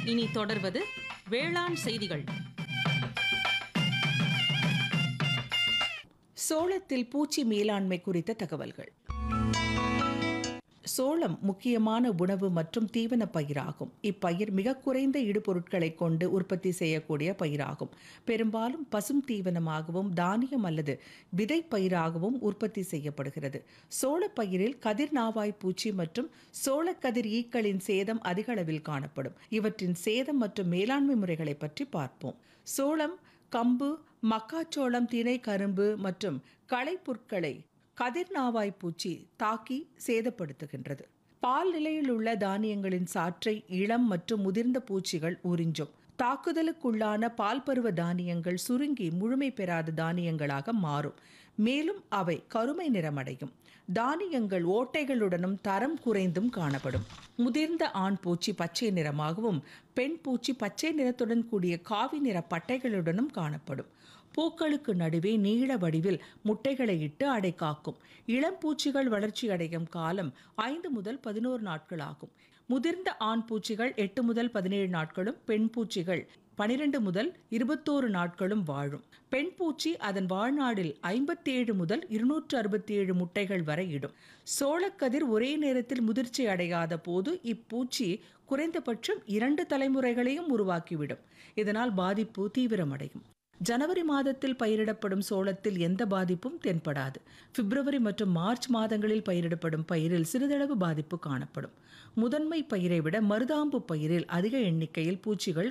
இனி தொடர்வது வேளாண் செய்திகள் சோளத்தில் பூச்சி மேலாண்மை குறித்த தகவல்கள் சோளம் முக்கியமான உணவு மற்றும் தீவன பயிராகும் இப்பயிர் மிக குறைந்த இடுபொருட்களை கொண்டு உற்பத்தி செய்யக்கூடிய பயிராகும் பெரும்பாலும் பசும் தீவனமாகவும் தானியம் அல்லது விதை பயிராகவும் உற்பத்தி செய்யப்படுகிறது சோளப்பயிரில் கதிர் நாவாய் பூச்சி மற்றும் சோளக்கதிர் ஈக்களின் சேதம் அதிக அளவில் காணப்படும் இவற்றின் சேதம் மற்றும் மேலாண்மை முறைகளை பற்றி பார்ப்போம் சோளம் கம்பு மக்காச்சோளம் திணை கரும்பு மற்றும் களைப்புற்களை கதிர்நாவாய் பூச்சி தாக்கி சேதப்படுத்துகின்றது பால் நிலையில் உள்ள தானியங்களின் சாற்றை இளம் மற்றும் முதிர்ந்த பூச்சிகள் உறிஞ்சும் தாக்குதலுக்குள்ளான பால் பருவ தானியங்கள் சுருங்கி முழுமை பெறாத தானியங்களாக மாறும் மேலும் அவை கருமை நிறமடையும் தானியங்கள் ஓட்டைகளுடனும் தரம் குறைந்தும் காணப்படும் முதிர்ந்த ஆண் பூச்சி பச்சை நிறமாகவும் பெண் பூச்சி பச்சை நிறத்துடன் கூடிய காவி நிற பட்டைகளுடனும் காணப்படும் பூக்களுக்கு நடுவே நீள வடிவில் முட்டைகளை இட்டு அடை காக்கும் இளம் பூச்சிகள் வளர்ச்சி அடையும் காலம் ஐந்து முதல் பதினோரு நாட்கள் ஆகும் முதிர்ந்த ஆண் பூச்சிகள் எட்டு முதல் பதினேழு நாட்களும் பெண் பூச்சிகள் பனிரெண்டு முதல் இருபத்தோரு நாட்களும் வாழும் பெண் பூச்சி அதன் வாழ்நாளில் ஐம்பத்தேழு முதல் இருநூற்று அறுபத்தி ஏழு முட்டைகள் வரை இடும் சோளக்கதிர் ஒரே நேரத்தில் முதிர்ச்சி அடையாத போது இப்பூச்சி குறைந்தபட்சம் இரண்டு தலைமுறைகளையும் உருவாக்கிவிடும் இதனால் பாதிப்பு தீவிரமடையும் ஜனவரி மாதத்தில் பயிரிடப்படும் சோளத்தில் எந்த பாதிப்பும் தென்படாது பிப்ரவரி மற்றும் மார்ச் மாதங்களில் பயிரிடப்படும் பயிரில் சிறிதளவு பாதிப்பு காணப்படும் முதன்மை பயிரை விட மருதாம்பு பயிரில் அதிக எண்ணிக்கையில் பூச்சிகள்